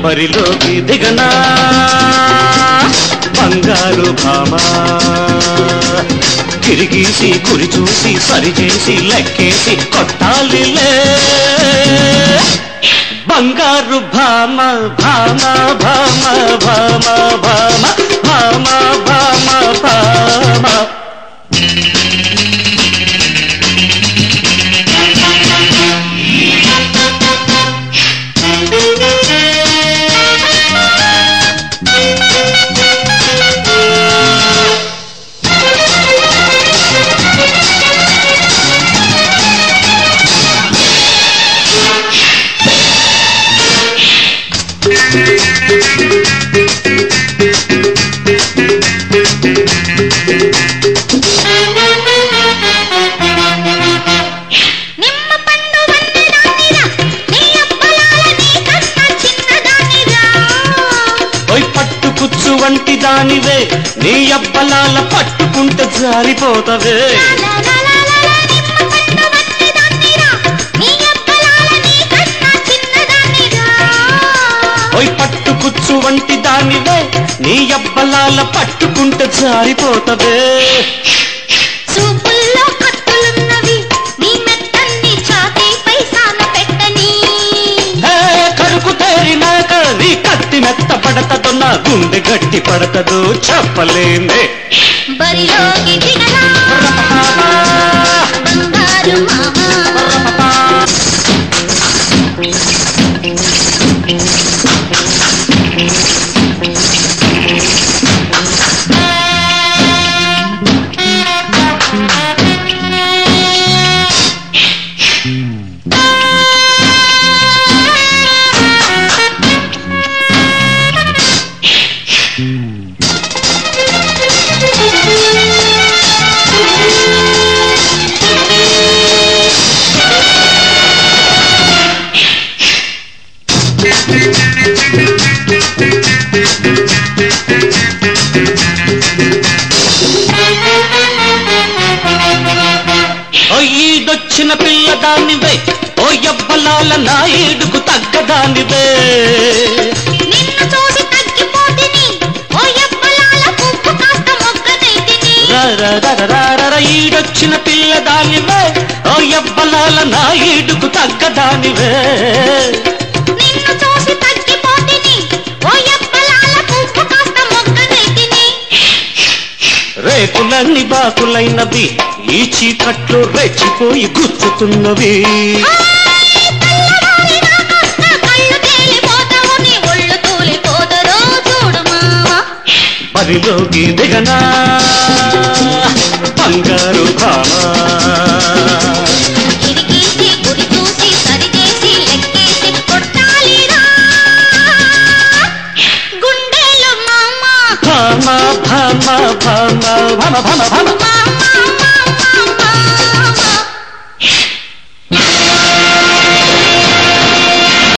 బరిలోకి దిగనా బంగారు భామా తిరిగేసి కురి చూసి సరిచేసి లెక్కేసి కొట్టాలిలే బంగారు భామ భామ భామ భామ భామ భామ భామ భామ నిమ్మ పండు వంటి దానిరా నీ అప్పలాల నీ కన్నా చిన్నదానిరా ఓయ్ పట్టు కుచ్చు వంటి దానివే నీ అబ్బలాల పట్టుకుంటే జారిపోతవే లా లా లా లా లా నిమ్మ పండు వంటి దానిరా నీ అప్పలాల నీ కన్నా చిన్నదానిరా ఓయ్ పట్టు కుచ్చు వంటి దానివే నీ అబ్బలాల పట్టుకుంటే జారిపోతవే చూపుల్లో కత్తులున్నవి నీ మెత్తన్ని ఛాతీపై సాన పెట్టని హే, కరుకు తేరినాక నీ కత్తి మెత్త పడతదో నా గుండె గట్టి పడతదో చెప్పలేనే బరిలోకి దిగరా బంగారు మామా ఓ ఈడొచ్చిన పిల్ల దానివే ఓ ఎవ్వలాల నా ఏడుకు తగ్గదానివే నిన్ను చూసి తగ్గిపోతిని ఓ ఎవ్వలాల పువ్వు కాస్త మొగ్గనైతిని రరరరరరర ఈడొచ్చిన పిల్ల దానివే ఓ ఎవ్వలాల నా ఏడుకు తగ్గదానివే నిన్ను చూసి తగ్గిపోతిని ఓ ఎవ్వలాల పువ్వు కాస్త మొగ్గనైతిని రేకులన్నీ బాకులైనవి ఈ చీకట్లో రెచ్చిపోయి గుచ్చుతున్నవి తెల్లవారినాక నా కళ్ళు తేలిపోతావు నీ ఒళ్ళు తూలిపోతరో చూడు మావా బరిలోకి దిగనా బంగారు భామా